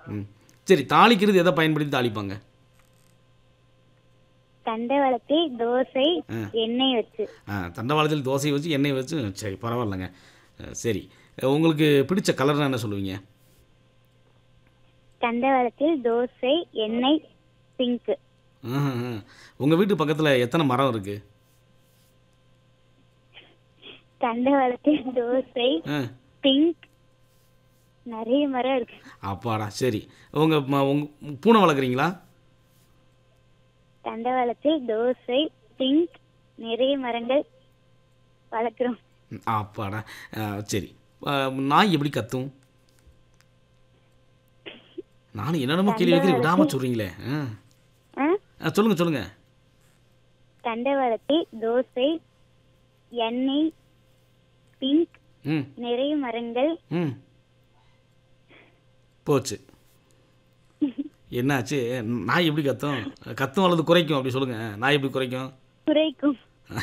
ம் சரி தாளிக்கிறது எதை பயன்படுத்தி தாளிப்பாங்க தண்டவளத்தில் தோசை எண்ணெய் வச்சு ஆ தண்டவாளத்தில் தோசையை வச்சு எண்ணெய் வச்சு சரி பரவாயில்லைங்க அஹ், சரி உங்களுக்கு பிடிச்ச கலர்னா என்ன சொல்லுவீங்க தண்டவளத்தில் தோசை எண்ணெய் பிங்க் உங்கள் வீட்டு பக்கத்தில் எத்தனை மரம் இருக்குது தண்டவளத்தில் தோசை ஆ பிங்க் நிறைய மரம் இருக்கு அப்பாடா சரி உங்கள் உங்கள் பூனை வளர்க்குறீங்களா தண்டவாளத்தில் தோசை பிங்க் நிறைய மரங்கள் வளர்க்குறோம் ம், அப்பாடா ஆ, சரி ஆ, நாய் எப்படி கத்தும் நானும் என்னென்னமோ கேள்வி வைக்கிறேன் விடாமல் சொல்கிறீங்களே ஆ ஆ? ஆ சொல்லுங்கள் சொல்லுங்கள் தண்டவாளத்தில் தோசை எண்ணெய் பிங்க் ம் நிறைய மரங்கள் ம் போச்சு என்னாச்சு நாய் எப்படி கத்தும் கத்தும் அல்லது குறைக்கும் அப்படி சொல்லுங்கள் நாய் எப்படி குறைக்கும் குறைக்கும்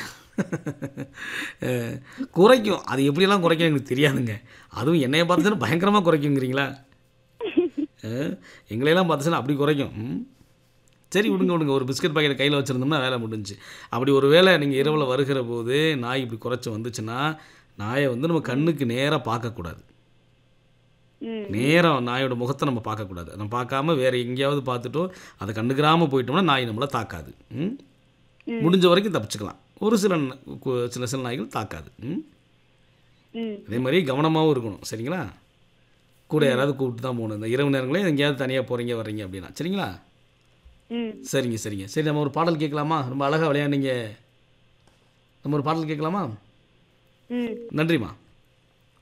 அஹ், குறைக்கும் அது எப்படியெல்லாம் குறைக்கும் எனக்கு தெரியாதுங்க அதுவும் என்னைய பார்த்துச்சுன்னா பயங்கரமாக குறைக்குங்கிறீங்களா அஹ், எங்களையெல்லாம் பார்த்துச்சுன்னா அப்படி குறைக்கும் ம். சரி விடுங்க விடுங்க ஒரு பிஸ்கட் பாக்கெட் கையில் வச்சுருந்தோம்னா வேலை முடிஞ்சுச்சு அப்படி ஒரு வேளை நீங்கள் இரவில் வருகிற போது நாய் இப்படி குறைச்சி வந்துச்சுன்னா நாயை வந்து நம்ம கண்ணுக்கு நேராக பார்க்கக்கூடாது ம் நேராக நாயோட முகத்தை நம்ம பார்க்கக்கூடாது நம்ம பார்க்காம வேறு எங்கேயாவது பார்த்துட்டோ அதை கண்டுக்கிறாமல் போயிட்டோம்னா நாய் நம்மளை தாக்காது ம்? முடிஞ்ச வரைக்கும் தப்பிச்சுக்கலாம் ஒரு சில ந- கு- சில சில நாய்கள் தாக்காது ம்? ம் அதே மாதிரி கவனமாகவும் இருக்கணும் சரிங்களா கூட யாராவது கூப்பிட்டு தான் போகணும் இந்த இரவு நேரங்களே எங்கேயாவது தனியாக போகிறீங்க வர்றீங்க அப்படின்னா சரிங்களா ம் சரிங்க சரிங்க சரி நம்ம ஒரு பாடல் கேட்கலாமா ரொம்ப அழகாக விளையாண்டீங்க நம்ம ஒரு பாடல் கேட்கலாமா ம் நன்றிம்மா